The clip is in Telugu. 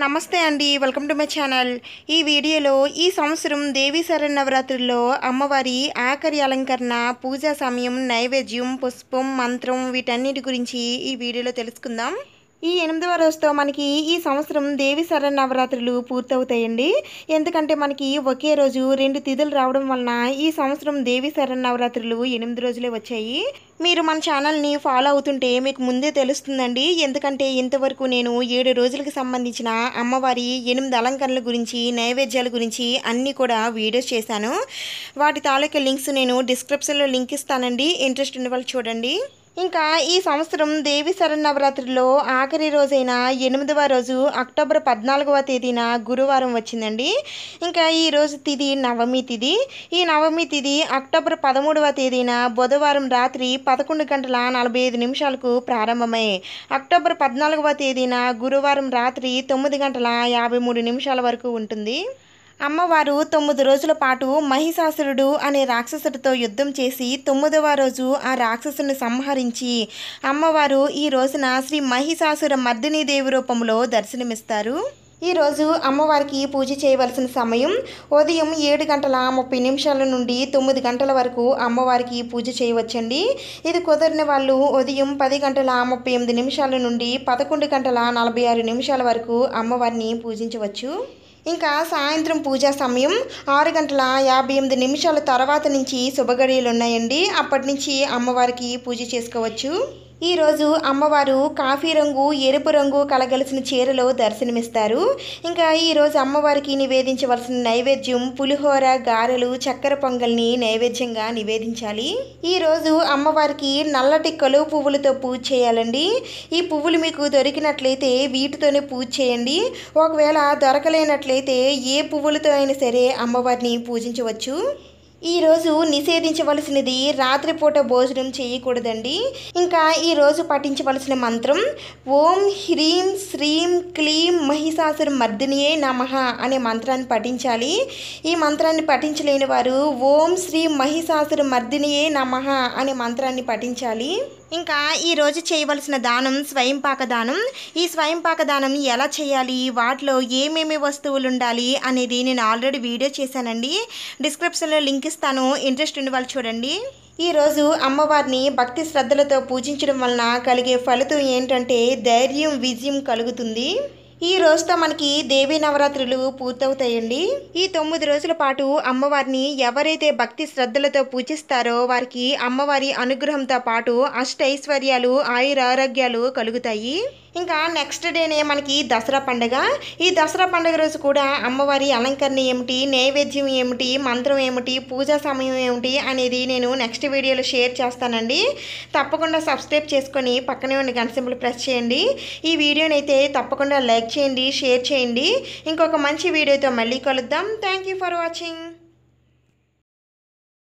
నమస్తే అండి వెల్కమ్ టు మై ఛానల్ ఈ వీడియోలో ఈ సంవత్సరం దేవీ శరణవరాత్రుల్లో అమ్మవారి ఆఖరి అలంకరణ పూజా సమయం నైవేద్యం పుష్పం మంత్రం వీటన్నిటి గురించి ఈ వీడియోలో తెలుసుకుందాం ఈ ఎనిమిదవ రోజుతో మనకి ఈ సంవత్సరం దేవి శరణవరాత్రులు పూర్తవుతాయండి ఎందుకంటే మనకి ఒకే రోజు రెండు తిథులు రావడం వలన ఈ సంవత్సరం దేవి శరణవరాత్రులు ఎనిమిది రోజులే వచ్చాయి మీరు మన ఛానల్ని ఫాలో అవుతుంటే మీకు ముందే తెలుస్తుందండి ఎందుకంటే ఇంతవరకు నేను ఏడు రోజులకు సంబంధించిన అమ్మవారి ఎనిమిది అలంకరణల గురించి నైవేద్యాల గురించి అన్నీ కూడా వీడియోస్ చేశాను వాటి తాలూకా లింక్స్ నేను డిస్క్రిప్షన్లో లింక్ ఇస్తానండి ఇంట్రెస్ట్ ఉన్న వాళ్ళు చూడండి ఇంకా ఈ సంవత్సరం దేవి శరణవరాత్రిలో ఆఖరి రోజైన ఎనిమిదవ రోజు అక్టోబర్ పద్నాలుగవ తేదీన గురువారం వచ్చిందండి ఇంకా ఈ రోజు తిథి నవమి తిథి ఈ నవమి తిథి అక్టోబర్ పదమూడవ తేదీన బుధవారం రాత్రి పదకొండు గంటల నలభై ఐదు నిమిషాలకు ప్రారంభమై అక్టోబర్ పద్నాలుగవ తేదీన గురువారం రాత్రి తొమ్మిది గంటల యాభై మూడు నిమిషాల వరకు ఉంటుంది అమ్మవారు తొమ్మిది రోజుల పాటు మహిషాసురుడు అనే రాక్షసుడితో యుద్ధం చేసి తొమ్మిదవ రోజు ఆ రాక్షసుని సంహరించి అమ్మవారు ఈ రోజున శ్రీ మహిషాసుర మర్దిని దేవి రూపంలో దర్శనమిస్తారు ఈరోజు అమ్మవారికి పూజ చేయవలసిన సమయం ఉదయం ఏడు గంటల ముప్పై నిమిషాల నుండి తొమ్మిది గంటల వరకు అమ్మవారికి పూజ చేయవచ్చండి ఇది కుదరని వాళ్ళు ఉదయం పది గంటల ముప్పై ఎనిమిది నిమిషాల నుండి పదకొండు గంటల నలభై ఆరు నిమిషాల వరకు అమ్మవారిని పూజించవచ్చు ఇంకా సాయంత్రం పూజా సమయం ఆరు గంటల యాభై ఎనిమిది నిమిషాల తర్వాత నుంచి శుభగడియలు ఉన్నాయండి అప్పటి నుంచి అమ్మవారికి పూజ చేసుకోవచ్చు ఈరోజు అమ్మవారు కాఫీ రంగు ఎరుపు రంగు కలగలిసిన చీరలో దర్శనమిస్తారు ఇంకా ఈరోజు అమ్మవారికి నివేదించవలసిన నైవేద్యం పులిహోర గారెలు చక్కెర పొంగల్ని నైవేద్యంగా నివేదించాలి ఈరోజు అమ్మవారికి నల్లటి కలువ పువ్వులతో పూజ చేయాలండి ఈ పువ్వులు మీకు దొరికినట్లయితే వీటితోనే పూజ చేయండి ఒకవేళ దొరకలేనట్లయితే ఏ పువ్వులతో అయినా సరే అమ్మవారిని పూజించవచ్చు ఈరోజు నిషేధించవలసినది రాత్రిపూట భోజనం చేయకూడదండి ఇంకా ఈరోజు పఠించవలసిన మంత్రం ఓం హ్రీం శ్రీం క్లీం మహిషాసుర మర్దినియే నమః అనే మంత్రాన్ని పఠించాలి ఈ మంత్రాన్ని పఠించలేని వారు ఓం శ్రీ మహిషాసుర మర్దినియే నమః అనే మంత్రాన్ని పఠించాలి ఇంకా ఈరోజు చేయవలసిన దానం స్వయంపాక దానం ఈ స్వయంపాక దానం ఎలా చేయాలి వాటిలో ఏమేమి వస్తువులు ఉండాలి అనేది నేను ఆల్రెడీ వీడియో చేశానండి డిస్క్రిప్షన్లో లింక్ ఇస్తాను ఇంట్రెస్ట్ ఉన్న వాళ్ళు చూడండి ఈరోజు అమ్మవారిని భక్తి శ్రద్ధలతో పూజించడం వలన కలిగే ఫలితం ఏంటంటే ధైర్యం విజయం కలుగుతుంది ఈ రోజుతో మనకి దేవీ నవరాత్రులు పూర్తవుతాయండి ఈ తొమ్మిది రోజుల పాటు అమ్మవారిని ఎవరైతే భక్తి శ్రద్ధలతో పూజిస్తారో వారికి అమ్మవారి అనుగ్రహంతో పాటు అష్టైశ్వర్యాలు ఆయురారోగ్యాలు కలుగుతాయి ఇంకా నెక్స్ట్ డేనే మనకి దసరా పండగ ఈ దసరా పండగ రోజు కూడా అమ్మవారి అలంకరణ ఏమిటి నైవేద్యం ఏమిటి మంత్రం ఏమిటి పూజా సమయం ఏమిటి అనేది నేను నెక్స్ట్ వీడియోలో షేర్ చేస్తానండి తప్పకుండా సబ్స్క్రైబ్ చేసుకొని పక్కనే ఉన్న గంట సింబల్ ప్రెస్ చేయండి ఈ వీడియోని అయితే తప్పకుండా లైక్ చేయండి షేర్ చేయండి ఇంకొక మంచి వీడియోతో మళ్ళీ కలుద్దాం థ్యాంక్ యూ ఫర్ వాచింగ్